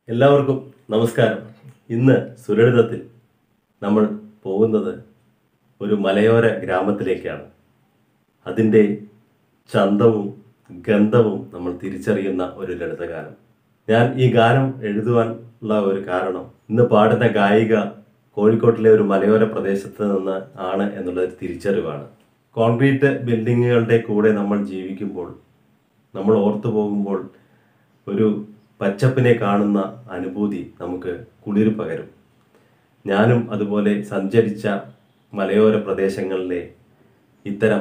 എല്ലാവർക്കും നമസ്കാരം ഇന്ന് സുരളിതത്തിൽ നമ്മൾ പോകുന്നത് ഒരു മലയോര ഗ്രാമത്തിലേക്കാണ് അതിൻ്റെ ചന്തവും ഗന്ധവും നമ്മൾ തിരിച്ചറിയുന്ന ഒരു ലളിതഗാനം ഞാൻ ഈ ഗാനം എഴുതുവാൻ ഉള്ള ഒരു കാരണം ഇന്ന് പാടുന്ന ഗായിക കോഴിക്കോട്ടിലെ ഒരു മലയോര പ്രദേശത്ത് നിന്ന് ആണ് എന്നുള്ള ഒരു തിരിച്ചറിവാണ് കോൺക്രീറ്റ് ബിൽഡിങ്ങുകളുടെ കൂടെ നമ്മൾ ജീവിക്കുമ്പോൾ നമ്മൾ ഓർത്തു പോകുമ്പോൾ ഒരു പച്ചപ്പിനെ കാണുന്ന അനുഭൂതി നമുക്ക് കുളിർ പകരും ഞാനും അതുപോലെ സഞ്ചരിച്ച മലയോര പ്രദേശങ്ങളിലെ ഇത്തരം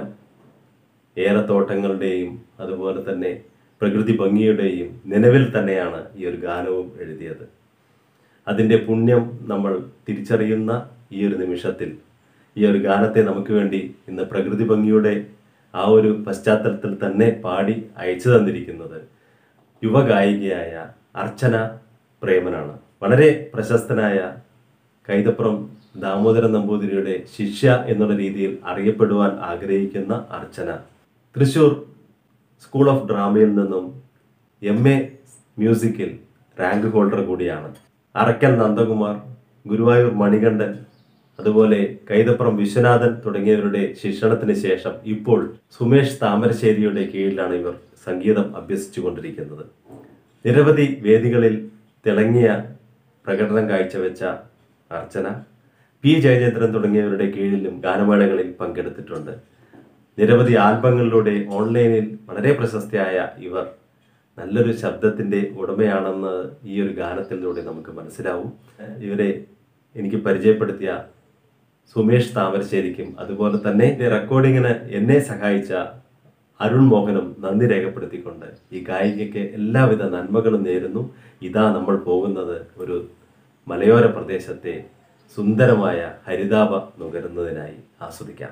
ഏലത്തോട്ടങ്ങളുടെയും അതുപോലെ തന്നെ പ്രകൃതി ഭംഗിയുടെയും നിലവിൽ തന്നെയാണ് ഈ ഒരു ഗാനവും എഴുതിയത് അതിൻ്റെ പുണ്യം നമ്മൾ തിരിച്ചറിയുന്ന ഈ ഒരു നിമിഷത്തിൽ ഈ ഒരു ഗാനത്തെ നമുക്ക് വേണ്ടി ഇന്ന് പ്രകൃതി ഭംഗിയുടെ ആ ഒരു പശ്ചാത്തലത്തിൽ തന്നെ പാടി അയച്ചു തന്നിരിക്കുന്നത് യുവഗായികയായ അർച്ചന പ്രേമനാണ് വളരെ പ്രശസ്തനായ കൈതപ്പുറം ദാമോദരൻ നമ്പൂതിരിയുടെ ശിഷ്യ എന്നുള്ള രീതിയിൽ അറിയപ്പെടുവാൻ ആഗ്രഹിക്കുന്ന അർച്ചന തൃശൂർ സ്കൂൾ ഓഫ് ഡ്രാമയിൽ നിന്നും എം എ മ്യൂസിക്കിൽ റാങ്ക് ഹോൾഡർ കൂടിയാണ് അറക്കൽ നന്ദകുമാർ ഗുരുവായൂർ മണികണ്ഠൻ അതുപോലെ കൈതപ്പുറം വിശ്വനാഥൻ തുടങ്ങിയവരുടെ ശിക്ഷണത്തിന് ശേഷം ഇപ്പോൾ സുമേഷ് താമരശ്ശേരിയുടെ കീഴിലാണ് ഇവർ സംഗീതം അഭ്യസിച്ചു കൊണ്ടിരിക്കുന്നത് നിരവധി വേദികളിൽ തിളങ്ങിയ പ്രകടനം കാഴ്ചവെച്ച അർച്ചന പി ജയചന്ദ്രൻ തുടങ്ങിയവരുടെ കീഴിലും ഗാനമേളകളിൽ പങ്കെടുത്തിട്ടുണ്ട് നിരവധി ആൽബങ്ങളിലൂടെ ഓൺലൈനിൽ വളരെ പ്രശസ്തയായ ഇവർ നല്ലൊരു ശബ്ദത്തിന്റെ ഉടമയാണെന്ന് ഈ ഒരു ഗാനത്തിലൂടെ നമുക്ക് മനസ്സിലാവും ഇവരെ എനിക്ക് പരിചയപ്പെടുത്തിയ സുമേഷ് താമരശ്ശേരിക്കും അതുപോലെ തന്നെ ഈ റെക്കോർഡിങ്ങിന് എന്നെ സഹായിച്ച അരുൺ മോഹനും നന്ദി രേഖപ്പെടുത്തിക്കൊണ്ട് ഈ ഗായികയ്ക്ക് എല്ലാവിധ നന്മകളും നേരുന്നു ഇതാ നമ്മൾ പോകുന്നത് ഒരു മലയോര പ്രദേശത്തെ സുന്ദരമായ ഹരിതാപ നുകരുന്നതിനായി ആസ്വദിക്കാം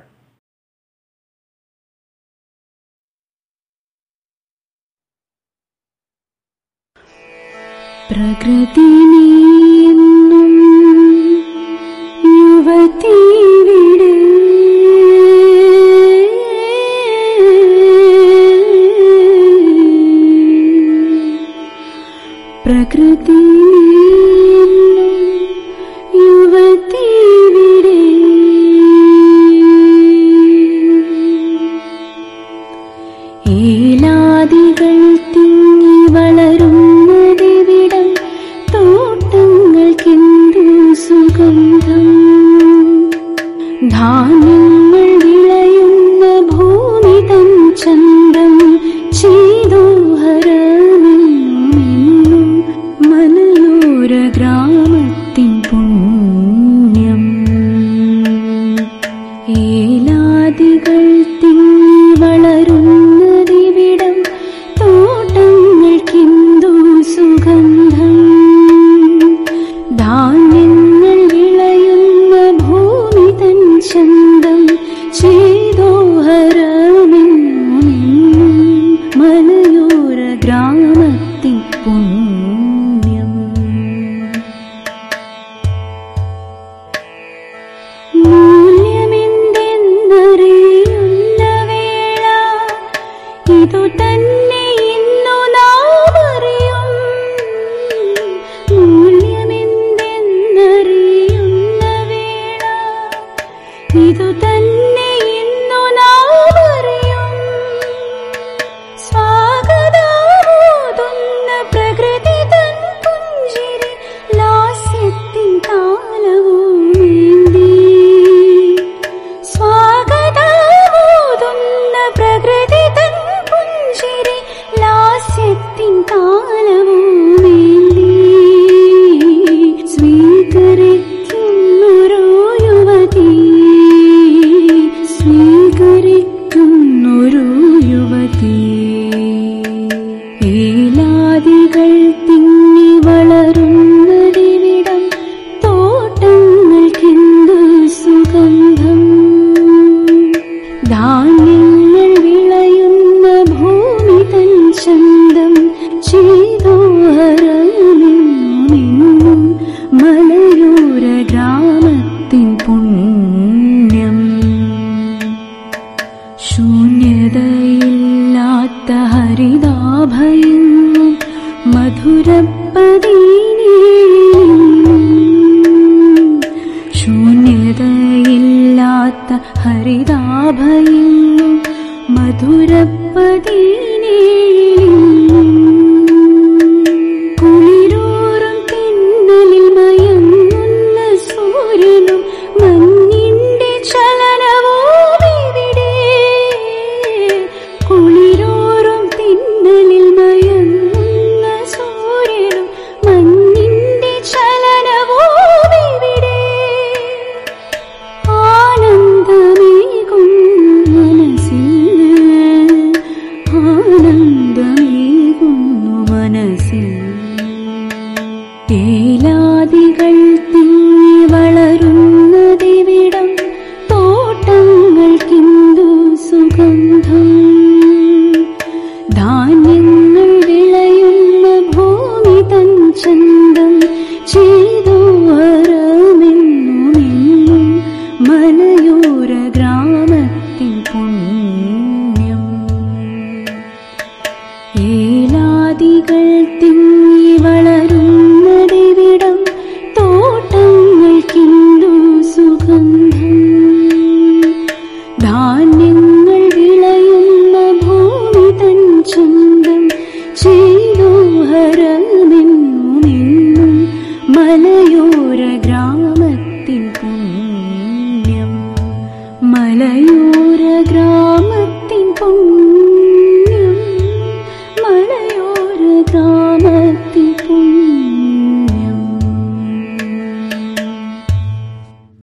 പ്രകൃതി നീയെന്നും യുവതി വിട് പ്രകൃതി നീയെന്നും യുവതി വിട് ഏലാദികൾ തിങ്ങി വളരുന്നതിവിടം തോട്ടങ്ങൾക്കെന്തു സുഗന്ധം ധാന്യങ്ങൾ വിളയുന്ന ഭൂമി തൻ ചന്തം ചെയ്തോഹരമെന്നും മലയോര ഗ്രാമത്തിൻ പുണ്യം ഏലാദികൾ തിങ്ങി വളരുന്നതിവിടം തോട്ടങ്ങൾക്കെന്തു സുഗന്ധം ധാന്യങ്ങൾ വിളയുന്ന ഭൂമി തൻ ചന്തം ചെയ്തോഹരമെന്നും മലയോര ഗ്രാമത്തിൻ പുണ്യം മൂല്യമെന്തെന്നറിയുന്ന വേള ഇതു തന്നെ ഇന്നു നാം അറിയും മൂല്യമെന്തെന്നറിയുന്ന വേള ഇതു തന്നെ ഇന്നു നാം അറിയും സ്വാഗതമോതുന്ന പ്രകൃതി തൻ പുഞ്ചിരി ലാസ്യത്തിൻ താലവും നീന്തി സ്വാഗതമോതുന്ന പ്രകൃതി തൻ പുഞ്ചിരി ലാസ്യത്തിൻ താലവും നീന്തി സ്വീകരിക്കുന്നൊരു യുവതി സ്വീകരിക്കുന്നൊരു യുവതി ഏലാദികൾ തിങ്ങി വളരുന്നതിവിടം തോട്ടങ്ങൾക്കെന്തു സുഗന്ധം ധാന്യങ്ങൾ വിളയുന്ന ഭൂമി തൻ ചന്തം ചെയ്തോഹരമെന്നും മലയോര ഗ്രാമത്തിൻ പുണ്യം ശൂന്യതയില്ലാത്ത ഹരിതാഭയെന്നും മധുരപ്പതീനി ശൂന്യതയില്ലാത്ത ഹരിതാഭയിൽ മധുരപ്പതീനേഴിൽ കുളിരൂറും തിന്നലിൽ മയങ്ങുന്ന സൂര്യനും മഞ്ഞിന്റെ ചലനവും ഇവിടെ കുളിരൂറും തിന്നലിൽ മയങ്ങുന്ന സൂര്യനും മഞ്ഞിന്റെ ചലനവും ഇവിടെ ആനന്ദമേകും മനസ്സിൽ ആനന്ദമേകുന്നു മനസ്സിൽ ഏലാദികൾ തിങ്ങി വളരുന്നതിവിടം തോട്ടങ്ങൾക്കിന്തു സുഗന്ധം ധാന്യങ്ങൾ വിളയുന്ന ഭൂമി തൻ ചന്തം ചെയ്തു വരമെന്നുമെന്നും മലയോര ഗ്രാമത്തിൻ പുണ്യം ഏലാദികൾ തിങ്ങി വളരുന്നതിവിടം തോട്ടങ്ങൾക്കിന്തു സുഗന്ധം ധാന്യങ്ങൾ വിളയുന്ന ഭൂമി തൻ ചന്തം ചെയ്തു ഹരമെന്നുമെന്നും മലയോര ഗ്രാമത്തിൻ പുണ്യം മലയോര